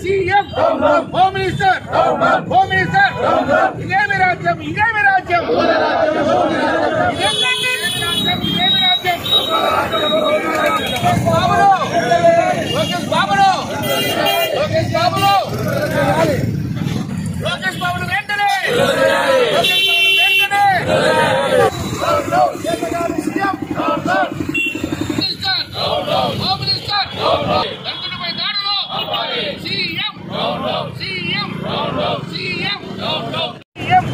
CM home minister home minister ఇదేమి రాజ్యం ఇదేమి రాజ్యం ఇదేమి రాజ్యం ఇదేమి రాజ్యం బాబులు లోకేష్ బాబులు లోకేష్ బాబులు లోకేష్ బాబులు వెంటనే లోకేష్ బాబులు వెంటనే సీఎం మినిస్టర్ హోమ్ మినిస్టర్ దండుపై దాడులు CM CM CM CM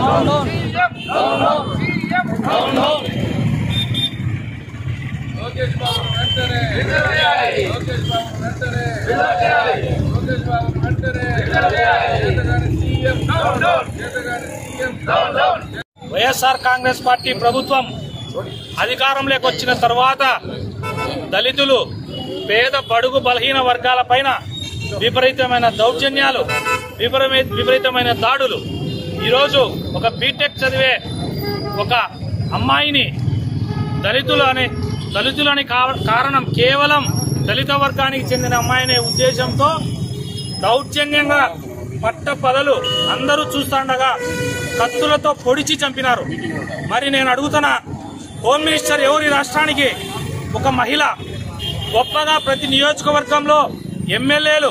CM CM Lokesh Babu వెంటనే లోకేష్ బాబు వెంటనే లోకేష్ బాబు వెంటనే చేతగాని సీఎం చేతగాని సీఎం వైఎస్ఆర్ కాంగ్రెస్ పార్టీ ప్రభుత్వం అధికారంలోకి వచ్చిన తర్వాత దళితులు పేద బడుగు బలహీన వర్గాల పైన విపరీతమైన దౌర్జన్యాలు విపరీత విపరీతమైన దాడులు ఈరోజు ఒక బీటెక్ చదివే ఒక అమ్మాయిని దళితులు అనే దళితులని కా- కారణం కేవలం దళిత వర్గానికి చెందిన అమ్మాయి ఉద్దేశంతో దౌర్జన్యంగా పట్ట పదలు అందరూ చూస్తుండగా కత్తులతో పొడిచి చంపినారు మరి నేను అడుగుతున్నా హోమ్ మినిస్టర్ ఎవరి రాష్ట్రానికి ఒక మహిళ గొప్పగా ప్రతి నియోజకవర్గంలో ఎమ్మెల్యేలు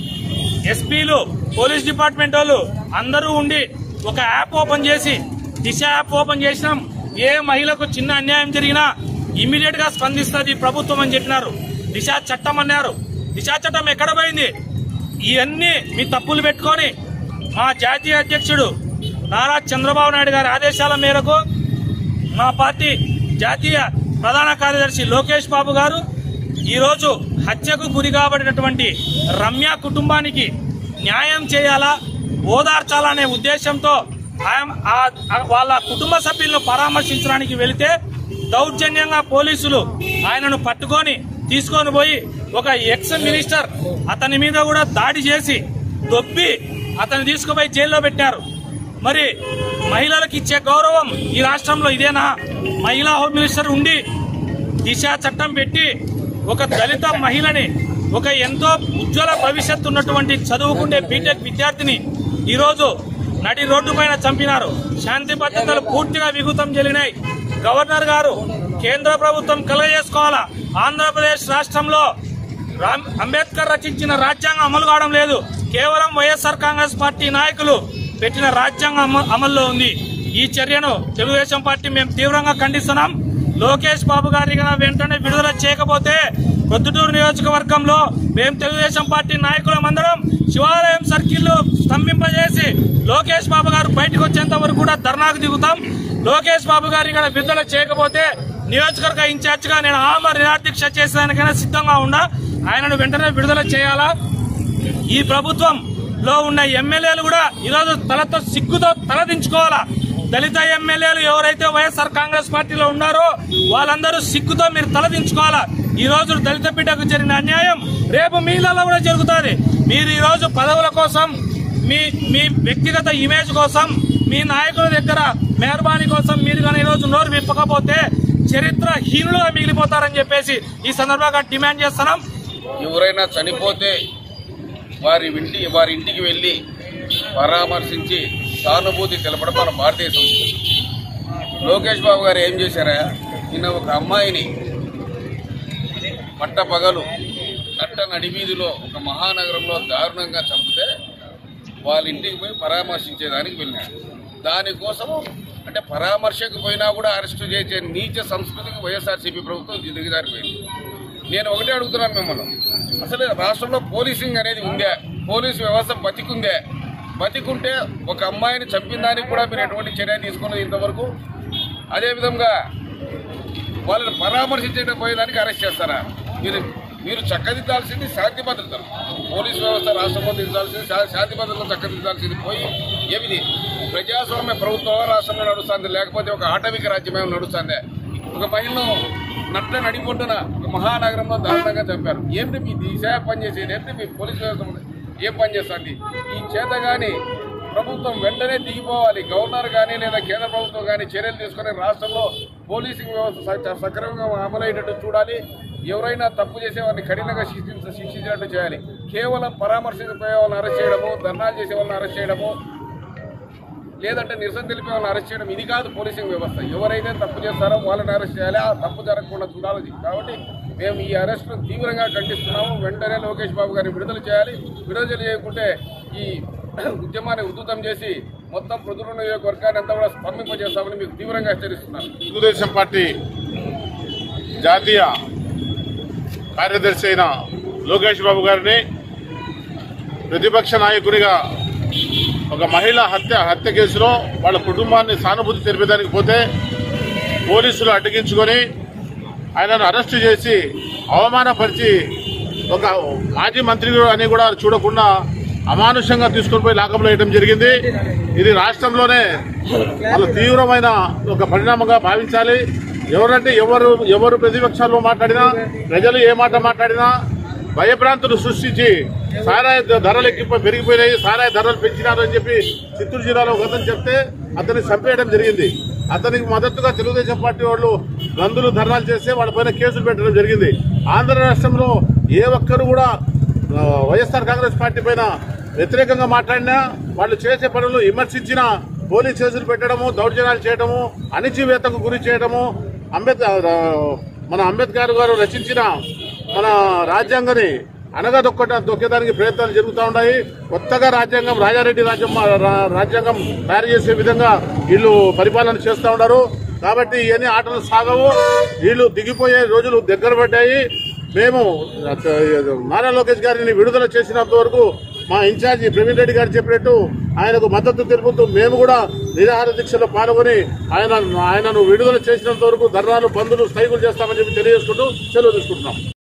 ఎస్పీలు పోలీస్ డిపార్ట్మెంట్ వాళ్ళు అందరూ ఉండి ఒక యాప్ ఓపెన్ చేసి దిశ యాప్ ఓపెన్ చేసినాం ఏ మహిళకు చిన్న అన్యాయం జరిగినా ఇమీడియట్ గా స్పందిస్తుంది ప్రభుత్వం అని చెప్పినారు దిశ చట్టం అన్నారు దిశ చట్టం ఎక్కడ పోయింది ఇవన్నీ మీ తప్పులు పెట్టుకొని మా జాతీయ అధ్యక్షుడు నారా చంద్రబాబు నాయుడు గారి ఆదేశాల మేరకు మా పార్టీ జాతీయ ప్రధాన కార్యదర్శి లోకేష్ బాబు గారు ఈరోజు హత్యకు గురి కాబడినటువంటి రమ్య కుటుంబానికి న్యాయం చేయాలా ఓదార్చాలనే ఉద్దేశంతో ఆయన- ఆ- ఆ- వాళ్ళ కుటుంబ సభ్యులను పరామర్శించడానికి వెళితే దౌర్జన్యంగా పోలీసులు ఆయనను పట్టుకొని తీసుకొని పోయి ఒక ఎక్స్ మినిస్టర్ అతని మీద కూడా దాడి చేసి దొబ్బి అతను తీసుకుపోయి జైల్లో పెట్టారు మరి మహిళలకు ఇచ్చే గౌరవం ఈ రాష్ట్రంలో ఇదేనా మహిళా హోమ్ మినిస్టర్ ఉండి దిశ చట్టం పెట్టి ఒక దళిత మహిళని ఒక ఎంతో ఉజ్వల భవిష్యత్తు ఉన్నటువంటి చదువుకుండే బీటెక్ విద్యార్థిని ఈరోజు నడి రోడ్డు పైన చంపినారు శాంతి భద్రతలు పూర్తిగా విఘుతం జరిగినాయి గవర్నర్ గారు కేంద్ర ప్రభుత్వం కలగజేసుకోవాలా ఆంధ్రప్రదేశ్ రాష్ట్రంలో రామ్- అంబేద్కర్ రచించిన రాజ్యాంగం అమలు కావడం లేదు కేవలం వైఎస్ఆర్ కాంగ్రెస్ పార్టీ నాయకులు పెట్టిన రాజ్యాంగం అమ- అమల్లో ఉంది ఈ చర్యను తెలుగుదేశం పార్టీ మేము తీవ్రంగా ఖండిస్తున్నాం లోకేష్ బాబు గారి గన వెంటనే విడుదల చేయకపోతే ప్రొద్దుటూరు నియోజకవర్గంలో మేము తెలుగుదేశం పార్టీ నాయకులమందరం శివాలయం సర్కిల్ స్తంభింపజేసి లోకేష్ బాబు గారు బయటకు వచ్చేంత వరకు కూడా ధర్నాకు దిగుతాం లోకేష్ బాబు గారి గన విడుదల చేయకపోతే నియోజకవర్గ ఇన్ఛార్జ్ గా నేను ఆమర నిరాదీక్ష చేసేదానికైనా సిద్ధంగా ఉన్నా ఆయనను వెంటనే విడుదల చేయాలా ఈ ప్రభుత్వంలో ఉన్న ఎమ్మెల్యేలు కూడా ఈరోజు తలతో సిగ్గుతో తలదించుకోవాలా దళిత ఎమ్మెల్యేలు ఎవరైతే వైఎస్ఆర్ కాంగ్రెస్ పార్టీలో ఉన్నారో వాళ్ళందరూ సిగ్గుతో మీరు తలదించుకోవాలా ఈ రోజు దళిత బిడ్డకు జరిగిన అన్యాయం రేపు మీలలో కూడా జరుగుతుంది మీరు ఈ రోజు పదవుల కోసం మీ మీ వ్యక్తిగత ఇమేజ్ కోసం మీ నాయకుల దగ్గర మెహర్బానీ కోసం మీరు కానీ ఈరోజు నోరు విప్పకపోతే చరిత్ర హీనులుగా మిగిలిపోతారని చెప్పేసి ఈ సందర్భంగా డిమాండ్ చేస్తున్నాం ఎవరైనా చనిపోతే వారి ఇంటి వారి ఇంటికి వెళ్ళి పరామర్శించి సానుభూతి తెలపడం మన భారతీయ సంస్కృతి లోకేష్ బాబు గారు ఏం చేశారా నిన్న ఒక అమ్మాయిని పట్ట పగలు నట్ట నడివీధిలో ఒక మహానగరంలో దారుణంగా చంపితే వాళ్ళ ఇంటికి పోయి పరామర్శించేదానికి వెళ్ళాడు దానికోసము అంటే పరామర్శకు పోయినా కూడా అరెస్టు చేసే నీచ సంస్కృతికి వైఎస్ఆర్సీపీ ప్రభుత్వం దిగజారిపోయింది నేను ఒకటే అడుగుతున్నాను మిమ్మల్ని అసలు రాష్ట్రంలో పోలీసింగ్ అనేది ఉందే పోలీసు వ్యవస్థ బతికుందే బతికుంటే ఒక అమ్మాయిని చంపిన దానికి కూడా మీరు ఎటువంటి చర్య తీసుకున్నది ఇంతవరకు అదేవిధంగా వాళ్ళని పరామర్శించడం పోయేదానికి అరెస్ట్ చేస్తారా మీరు మీరు చక్కదిద్దాల్సింది శాంతి భద్రతలు పోలీస్ వ్యవస్థ రాష్ట్రంలో దిద్దాల్సింది శా- శాంతి భద్రతలు చక్కదిద్దాల్సింది పోయి ఏమిది ప్రజాస్వామ్య ప్రభుత్వం రాష్ట్రంలో నడుస్తుంది లేకపోతే ఒక ఆటవిక రాజ్యమే నడుస్తుంది ఒక మహిళను నట్ట నడిపొట్టున ఒక మహానగరంలో దారుణంగా చంపారు ఏమిటి మీ దిశ పనిచేసేది ఏమిటి మీ పోలీస్ వ్యవస్థ ఏం పని చేస్తుంది ఈ చేత కానీ ప్రభుత్వం వెంటనే దిగిపోవాలి గవర్నర్ కానీ లేదా కేంద్ర ప్రభుత్వం కానీ చర్యలు తీసుకొని రాష్ట్రంలో పోలీసింగ్ వ్యవస్థ స- సక్రమంగా అమలయ్యేటట్టు చూడాలి ఎవరైనా తప్పు చేసే వారిని కఠినంగా శిక్షించ శిక్షించినట్టు చేయాలి కేవలం పరామర్శించే వాళ్ళని అరెస్ట్ చేయడము ధర్నాలు చేసే వాళ్ళని అరెస్ట్ చేయడము లేదంటే నిరసన తెలిపే వాళ్ళని అరెస్ట్ చేయడం ఇది కాదు పోలీసింగ్ వ్యవస్థ ఎవరైతే తప్పు చేస్తారో వాళ్ళని అరెస్ట్ చేయాలి ఆ తప్పు జరగకుండా చూడాలి కాబట్టి మేము ఈ అరెస్ట్ను తీవ్రంగా ఖండిస్తున్నాము వెంటనే లోకేష్ బాబు గారిని విడుదల చేయాలి విడుదల చేయకుంటే ఈ ఉద్యమాన్ని ఉధృతం చేసి మొత్తం ప్రజల నియోజకవర్గాన్ని అంతా కూడా స్తంభింపజేస్తామని మీకు తీవ్రంగా హెచ్చరిస్తున్నాను తెలుగుదేశం పార్టీ జాతీయ కార్యదర్శి అయిన లోకేష్ బాబు గారిని ప్రతిపక్ష నాయకుడిగా ఒక మహిళ హత్య హత్య కేసులో వాళ్ళ కుటుంబాన్ని సానుభూతి తెలిపేదానికి పోతే పోలీసులు అడ్డగించుకొని ఆయనను అరెస్టు చేసి అవమానపరిచి ఒక మాజీ మంత్రి అని కూడా చూడకుండా అమానుషంగా తీసుకొని పోయి లాకంలో వేయడం జరిగింది ఇది రాష్ట్రంలోనే చాలా తీవ్రమైన ఒక పరిణామంగా భావించాలి ఎవరంటే ఎవరు ఎవరు ప్రతిపక్షాల్లో మాట్లాడినా ప్రజలు ఏ మాట మాట్లాడినా భయభ్రాంతులు సృష్టించి సారాయి ధరలు ఎక్కి పెరిగిపోయినాయి సారాయి ధరలు పెంచినారు అని చెప్పి చిత్తూరు జిల్లాలో ఒక అతను చెప్తే అతన్ని చంపేయడం జరిగింది అతనికి మద్దతుగా తెలుగుదేశం పార్టీ వాళ్ళు గందులు ధర్నాలు చేస్తే వాళ్ళపైన కేసులు పెట్టడం జరిగింది ఆంధ్ర రాష్ట్రంలో ఏ ఒక్కరు కూడా ఆ, వైఎస్ఆర్ కాంగ్రెస్ పార్టీ పైన వ్యతిరేకంగా మాట్లాడినా వాళ్ళు చేసే పనులు విమర్శించిన పోలీస్ కేసులు పెట్టడము దౌర్జన్యాలు చేయడము అణిచివేతకు గురి చేయడము అంబేద్కర్ ఆ, మన అంబేద్కర్ గారు రచించిన మన రాజ్యాంగాన్ని అనగదొక్కట దొక్కేదానికి ప్రయత్నాలు జరుగుతూ ఉన్నాయి కొత్తగా రాజ్యాంగం రాజారెడ్డి రాజ్యం రా- రాజ్యాంగం తయారు చేసే విధంగా వీళ్ళు పరిపాలన చేస్తూ ఉన్నారు కాబట్టి ఇవన్నీ ఆటలు సాగవు వీళ్ళు దిగిపోయే రోజులు దగ్గర పడ్డాయి మేము నారా లోకేష్ గారిని విడుదల చేసినంత వరకు మా ఇన్ఛార్జి ప్రవీణ్ రెడ్డి గారు చెప్పినట్టు ఆయనకు మద్దతు తెలుపుతూ మేము కూడా నిరాహార దీక్షలో పాల్గొని ఆయన ఆయనను విడుదల చేసినంత వరకు ధర్నాలు బంధులు స్ట్రైకులు చేస్తామని చెప్పి తెలియజేసుకుంటూ సెలవు తీసుకుంటున్నాం